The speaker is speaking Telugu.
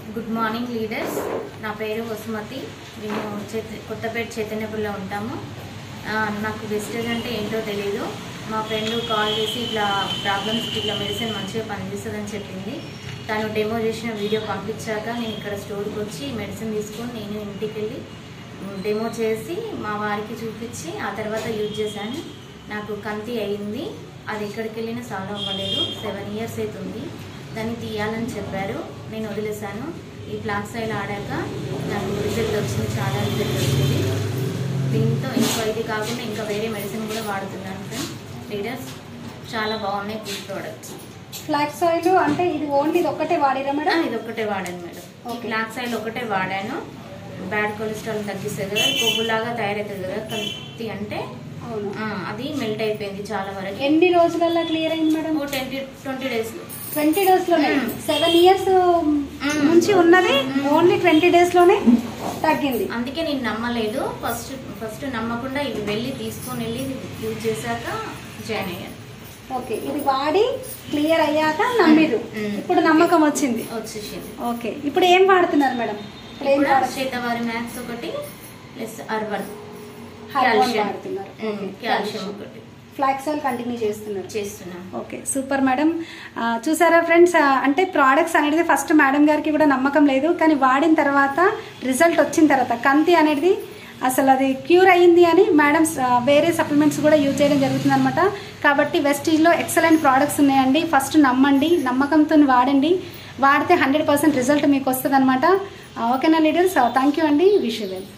గుడ్ మార్నింగ్ లీడర్స్ నా పేరు వసుమతి మేము చైత కొత్తపేట చైతన్యపురంలో ఉంటాము ఆ, నాకు వెస్టేజ్ అంటే ఏంటో తెలియదు మా ఫ్రెండ్ కాల్ చేసి ఇట్లా ప్రాబ్లమ్స్ ఇట్లా మెడిసిన్ మంచిగా పనిచేస్తుందని చెప్పింది తను డెమో చేసిన వీడియో పంపించాక నేను ఇక్కడ స్టోర్కి వచ్చి మెడిసిన్ తీసుకొని నేను ఇంటికి వెళ్ళి డెమో చేసి మా వారికి చూపించి ఆ తర్వాత యూజ్ చేశాను నాకు కంతి అయింది అది ఎక్కడికి వెళ్ళినా సాల్వ్ అవ్వలేదు సెవెన్ ఇయర్స్ అవుతుంది దాన్ని తీయాలని చెప్పారు నేను వదిలేశాను ఈ ఫ్లాక్స్ ఆయిల్ ఆడాక నాకు రిజల్ట్ వచ్చింది చాలా రిజల్ట్ వచ్చింది దీంతో ఇంకా ఇది కాకుండా ఇంకా వేరే మెడిసిన్ కూడా వాడుతున్నాను ఫ్రెండ్ లీడర్స్ చాలా బాగున్నాయి గుడ్ ప్రోడక్ట్స్ ఫ్లాక్స్ ఆయిల్ అంటే ఇది ఓన్లీ ఇది ఒక్కటే వాడిరా మేడం ఇది ఒక్కటే వాడాను మేడం ఈ Okay. ఫ్లాక్స్ ఆయిల్ ఒకటే వాడాను బ్యాడ్ కొలెస్ట్రాల్ తగ్గిస్తుంది కదా కొవ్వులాగా తయారవుతుంది కదా కంతి అంటే అవును ఆ, అది మెల్ట్ అయిపోయింది చాలా వరకు ఎన్ని రోజులలో క్లియర్ అయింది madam twenty twenty days twenty days లోనే మ్మ్. సెవెన్ ఇయర్స్ నుంచి ఉన్నది ఓన్లీ ట్వంటీ డేస్ లోనే తగ్గింది అందుకే నేను నమ్మలేదు ఫస్ట్ ఫస్ట్ నమ్మకుండా ఇవి వెళ్ళి తీసుకొని వెళ్ళి యూజ్ చేశాక జాయిన్ అయ్యాను ఓకే ఇది వాడి క్లియర్ అయ్యాక నమ్మిరు మ్మ్. ఇప్పుడు నమ్మకం వచ్చింది వచ్చేసింది ఓకే ఇప్పుడు ఏం వాడుతున్నారు మేడం ఇప్పుడు ఏం ఇప్పుడు వాడుతున్నారు? శతవారి మ్యాక్స్ ఒకటి ప్లస్ అర్బన్ హర్బల్ కాల్షియం వాడుతున్నారు ఓకే. కాల్షియం ఒకటి ఫ్లాక్స్ ఆయిల్ కంటిన్యూ చేస్తున్నారు చేస్తున్నాను ఓకే సూపర్ మేడం ఆ, చూసారా ఫ్రెండ్స్ ఆ, అంటే ప్రోడక్ట్స్ అనేది ఫస్ట్ మేడం గారికి కూడా నమ్మకం లేదు కానీ వాడిన తర్వాత రిజల్ట్ వచ్చిన తర్వాత కంతి అనేది అసలు అది క్యూర్ అయ్యింది అని మేడం వేరే సప్లిమెంట్స్ కూడా యూజ్ చేయడం జరుగుతుంది అనమాట కాబట్టి వెస్టీజ్లో ఎక్సలెంట్ ప్రోడక్ట్స్ ఉన్నాయండి ఫస్ట్ నమ్మండి నమ్మకంతో వాడండి వాడితే హండ్రెడ్ పర్సెంట్ రిజల్ట్ మీకు వస్తుంది అనమాట ఓకేనా లీడర్స్ థ్యాంక్ యూ అండి విష్ వెల్